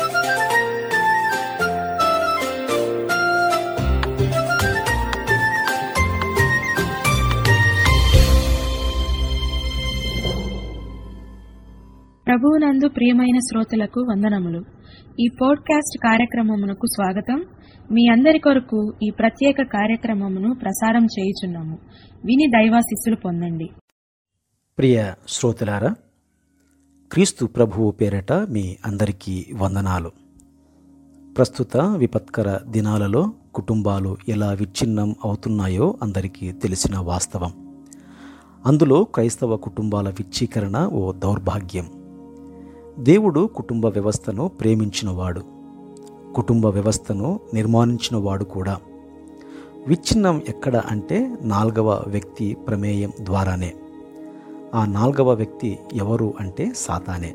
ప్రభువునందు ప్రియమైన శ్రోతలకు వందనములు ఈ పోడ్కాస్ట్ కార్యక్రమమునకు స్వాగతం మీ అందరి కొరకు ఈ ప్రత్యేక కార్యక్రమమును ప్రసారం చేయుచున్నాము విని దైవాశిస్సులు పొందండి ప్రియ శ్రోతలారా క్రీస్తు ప్రభువు పేరట మీ అందరికీ వందనాలు ప్రస్తుత విపత్కర దినాలలో కుటుంబాలు ఎలా విచ్ఛిన్నం అవుతున్నాయో అందరికీ తెలిసిన వాస్తవం అందులో క్రైస్తవ కుటుంబాల విచ్చీకరణ ఓ దౌర్భాగ్యం దేవుడు కుటుంబ వ్యవస్థను ప్రేమించినవాడు కుటుంబ వ్యవస్థను నిర్మాణించినవాడు కూడా విచ్ఛిన్నం ఎక్కడ అంటే నాల్గవ వ్యక్తి ప్రమేయం ద్వారానే ఆ నాల్గవ వ్యక్తి ఎవరు అంటే సాతానే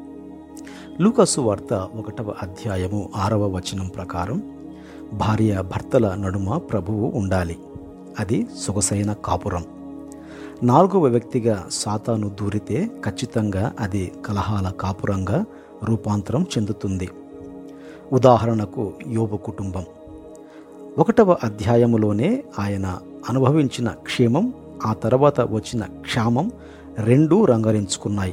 లూకసు వార్త ఒకటవ అధ్యాయము ఆరవ వచనం ప్రకారం భార్య భర్తల నడుమ ప్రభువు ఉండాలి అది సొగసైన కాపురం నాలుగవ వ్యక్తిగా సాతాను దూరితే ఖచ్చితంగా అది కలహాల కాపురంగా రూపాంతరం చెందుతుంది ఉదాహరణకు యోబు కుటుంబం ఒకటవ అధ్యాయములోనే ఆయన అనుభవించిన క్షేమం ఆ తర్వాత వచ్చిన క్షామం రెండూ రంగరించుకున్నాయి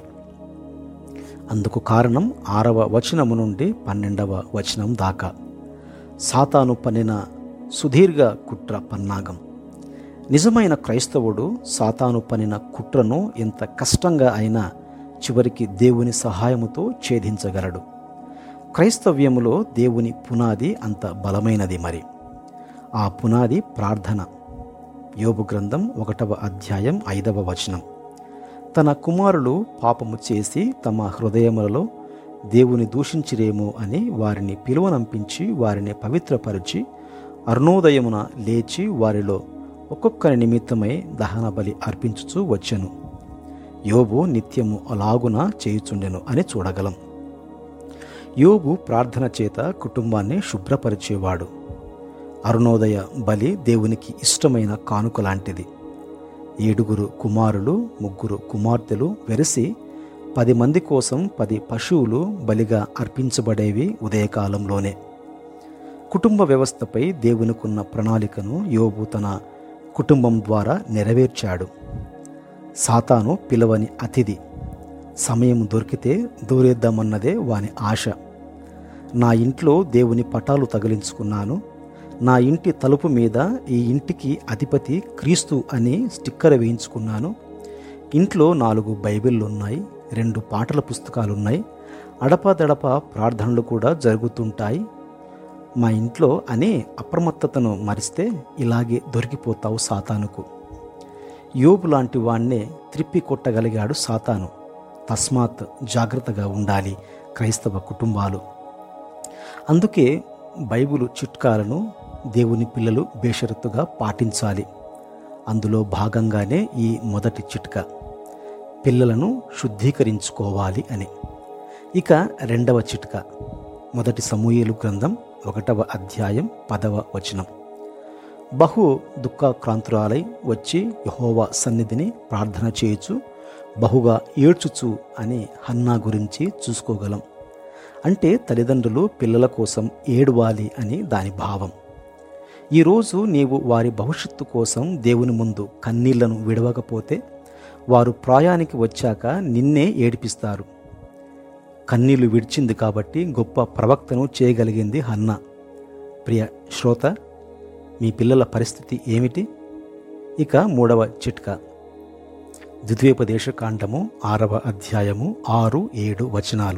అందుకు కారణం ఆరవ వచనము నుండి పన్నెండవ వచనం దాకా సాతాను పన్నిన సుదీర్ఘ కుట్ర పన్నాగం నిజమైన క్రైస్తవుడు సాతాను పనిన కుట్రను ఎంత కష్టంగా అయినా చివరికి దేవుని సహాయముతో ఛేదించగలడు క్రైస్తవ్యములో దేవుని పునాది అంత బలమైనది మరి ఆ పునాది ప్రార్థన యోబు గ్రంథం ఒకటవ అధ్యాయం ఐదవ వచనం తన కుమారులు పాపము చేసి తమ హృదయములలో దేవుని దూషించిరేమో అని వారిని పిలువనంపించి వారిని పవిత్రపరిచి అరుణోదయమున లేచి వారిలో ఒక్కొక్కరి నిమిత్తమై దహన బలి అర్పించుచూ వచ్చెను యోబు నిత్యము అలాగున చేయుచుండెను అని చూడగలం యోబు ప్రార్థన చేత కుటుంబాన్ని శుభ్రపరిచేవాడు అరుణోదయ బలి దేవునికి ఇష్టమైన కానుక లాంటిది ఏడుగురు కుమారులు ముగ్గురు కుమార్తెలు వెరసి పది మంది కోసం పది పశువులు బలిగా అర్పించబడేవి ఉదయకాలంలోనే కుటుంబ వ్యవస్థపై దేవునికున్న ప్రణాళికను యోబు తన కుటుంబం ద్వారా నెరవేర్చాడు సాతాను పిలవని అతిథి సమయం దొరికితే దూరేద్దామన్నదే వాని ఆశ నా ఇంట్లో దేవుని పటాలు తగిలించుకున్నాను నా ఇంటి తలుపు మీద ఈ ఇంటికి అధిపతి క్రీస్తు అని స్టిక్కర్ వేయించుకున్నాను ఇంట్లో నాలుగు బైబిళ్ళు ఉన్నాయి రెండు పాటల పుస్తకాలున్నాయి అడపదడప ప్రార్థనలు కూడా జరుగుతుంటాయి మా ఇంట్లో అని అప్రమత్తతను మరిస్తే ఇలాగే దొరికిపోతావు సాతానుకు యోబు లాంటి వాణ్ణే త్రిప్పి కొట్టగలిగాడు సాతాను తస్మాత్ జాగ్రత్తగా ఉండాలి క్రైస్తవ కుటుంబాలు అందుకే బైబిలు చిట్కాలను దేవుని పిల్లలు బేషరతుగా పాటించాలి అందులో భాగంగానే ఈ మొదటి చిట్కా పిల్లలను శుద్ధీకరించుకోవాలి అని ఇక రెండవ చిట్కా మొదటి సమూహేలు గ్రంథం ఒకటవ అధ్యాయం పదవ వచనం బహు దుఃఖాక్రాంతురాలై వచ్చి యహోవా సన్నిధిని ప్రార్థన చేయుచు బహుగా ఏడ్చుచు అని హన్నా గురించి చూసుకోగలం అంటే తల్లిదండ్రులు పిల్లల కోసం ఏడవాలి అని దాని భావం ఈరోజు నీవు వారి భవిష్యత్తు కోసం దేవుని ముందు కన్నీళ్లను విడవకపోతే వారు ప్రాయానికి వచ్చాక నిన్నే ఏడిపిస్తారు కన్నీళ్లు విడిచింది కాబట్టి గొప్ప ప్రవక్తను చేయగలిగింది హన్న ప్రియ శ్రోత మీ పిల్లల పరిస్థితి ఏమిటి ఇక మూడవ చిట్కా ద్వితీయోపదేశ కాండము ఆరవ అధ్యాయము ఆరు ఏడు వచనాలు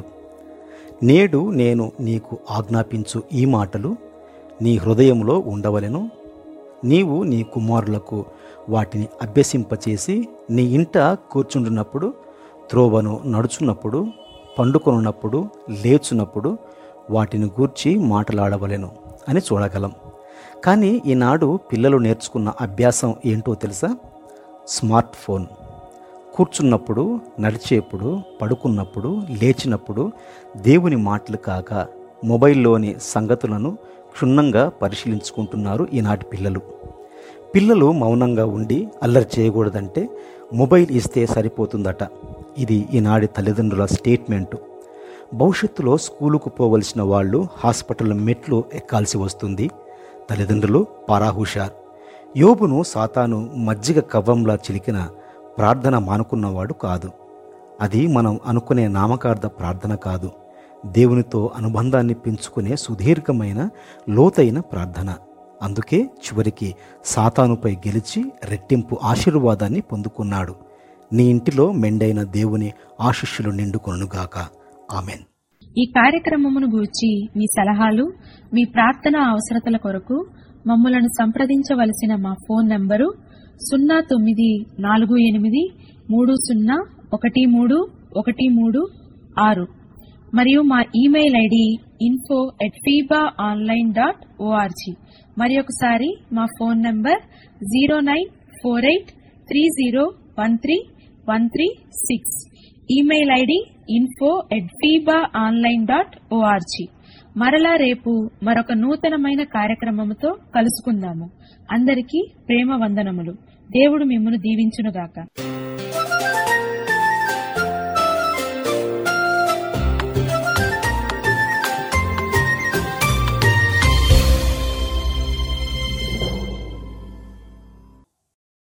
నేడు నేను నీకు ఆజ్ఞాపించు ఈ మాటలు నీ హృదయంలో ఉండవలెను నీవు నీ కుమారులకు వాటిని అభ్యసింపచేసి నీ ఇంట కూర్చుండున్నప్పుడు త్రోవను నడుచున్నప్పుడు పండుకొనున్నప్పుడు లేచున్నప్పుడు వాటిని గూర్చి మాట్లాడవలెను అని చూడగలం కానీ ఈనాడు పిల్లలు నేర్చుకున్న అభ్యాసం ఏంటో తెలుసా స్మార్ట్ ఫోన్ కూర్చున్నప్పుడు నడిచేప్పుడు పడుకున్నప్పుడు లేచినప్పుడు దేవుని మాటలు కాక మొబైల్లోని సంగతులను క్షుణ్ణంగా పరిశీలించుకుంటున్నారు ఈనాటి పిల్లలు పిల్లలు మౌనంగా ఉండి అల్లరి చేయకూడదంటే మొబైల్ ఇస్తే సరిపోతుందట ఇది ఈనాటి తల్లిదండ్రుల స్టేట్మెంటు భవిష్యత్తులో స్కూలుకు పోవలసిన వాళ్ళు హాస్పిటల్ మెట్లు ఎక్కాల్సి వస్తుంది తల్లిదండ్రులు పారాహుషార్ యోబును సాతాను మజ్జిగ కవ్వంలా చిలికిన ప్రార్థన మానుకున్నవాడు కాదు అది మనం అనుకునే నామకార్థ ప్రార్థన కాదు దేవునితో అనుబంధాన్ని పెంచుకునే సుదీర్ఘమైన లోతైన ప్రార్థన అందుకే చివరికి సాతానుపై గెలిచి రెట్టింపు ఆశీర్వాదాన్ని పొందుకున్నాడు నీ ఇంటిలో మెండైన దేవుని ఆశిష్యులు నిండుకొనుగాక ఆమెన్ ఈ కార్యక్రమమును గూర్చి మీ సలహాలు మీ ప్రార్థన అవసరతల కొరకు మమ్మలను సంప్రదించవలసిన మా ఫోన్ నంబరు సున్నా తొమ్మిది నాలుగు ఎనిమిది మూడు సున్నా ఒకటి మూడు ఒకటి మూడు ఆరు మరియు మా email ID info at FEBA online dot O R G మరి ఒకసారి మా phone number zero nine four eight three zero one three one three six email ID info at FEBA online dot O R G మరలా రేపు మరొక నూతనమైన కార్యక్రమముతో కలుసుకుందాము అందరికీ ప్రేమ వందనములు దేవుడు మిమ్మను దీవించునుగాక